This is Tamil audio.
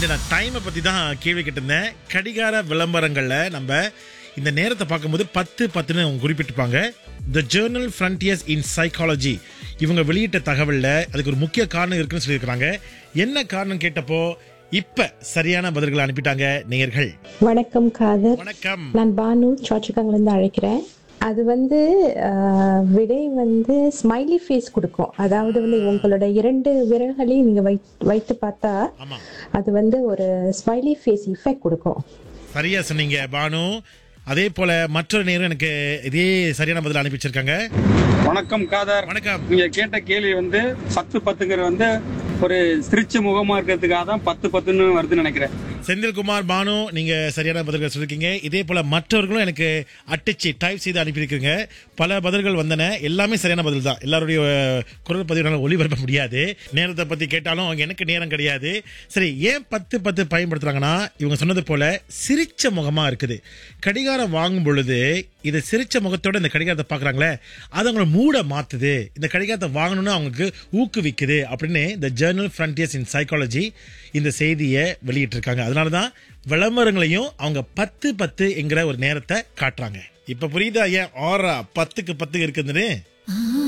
கொஞ்சம் நான் டைமை பற்றி தான் கேள்வி கேட்டிருந்தேன் கடிகார விளம்பரங்களில் நம்ம இந்த நேரத்தை பார்க்கும்போது பத்து பத்துன்னு அவங்க குறிப்பிட்டிருப்பாங்க the journal frontiers in psychology இவங்க வெளியிட்ட தகவலில் அதுக்கு ஒரு முக்கிய காரணம் இருக்குன்னு சொல்லியிருக்கிறாங்க என்ன காரணம் கேட்டப்போ இப்ப சரியான பதில்களை அனுப்பிட்டாங்க நேயர்கள் வணக்கம் காதர் வணக்கம் நான் பானு சாச்சுக்காங்கிலேருந்து அழைக்கிறேன் அது வந்து ஆஹ், விடை வந்து ஸ்மைலி ஃபேஸ் கொடுக்கும் அதாவது வந்து உங்களோட இரண்டு விரல்களையும் நீங்க வை வைத்து பார்த்தா ஆமா அது வந்து ஒரு ஸ்மைலி ஃபேஸ் இஃபெக்ட் கொடுக்கும் சரியா சொன்னீங்க பானு அதே போல மற்றொரு நேரம் எனக்கு இதே சரியான பதில் அனுப்பி வச்சிருக்காங்க வணக்கம் காதர் வணக்கம் நீங்க கேட்ட கேள்வி வந்து பத்து பத்துங்கிற வந்து ஒரு சிரிச்ச முகமா இருக்கிறதுக்காக தான் பத்து பத்துன்னு வருதுன்னு நினைக்கிறேன் செந்தில்குமார் பானு நீங்க சரியான பதில்கள் சொல்லிருக்கீங்க இதே போல மற்றவர்களும் எனக்கு அட்டிச்சு டைப் செய்து அனுப்பியிருக்கீங்க பல பதில்கள் வந்தன எல்லாமே சரியான பதில் தான் எல்லாருடைய அஹ், குரல் பதிவுனால ஒளிபரப்ப முடியாது நேரத்தை பத்தி கேட்டாலும் அவங்க எனக்கு நேரம் கிடையாது சரி ஏன் பத்து பத்து பயன்படுத்துறாங்கன்னா இவங்க சொன்னது போல சிரிச்ச முகமா இருக்குது கடிகாரம் வாங்கும் பொழுது இது சிரிச்ச முகத்தோட இந்த கடிகாரத்தை பாக்குறாங்களே அது அவங்கள மூட மாத்துது இந்த கடிகாரத்தை வாங்கணும்னு அவங்களுக்கு ஊக்குவிக்குது அப்படின்னு இந்த ஜேர்னல் ஃப்ரண்டியர்ஸ் இன் சைக்காலஜி இந்த செய்தியை வெளியிட்டிருக்காங்க அதனால தான் விளம்பரங்களையும் அவங்க பத்து பத்து என்கிற ஒரு நேரத்தை காட்டுறாங்க இப்ப புரியுதா ஏன் ஆறா பத்துக்கு பத்து இருக்குதுன்னு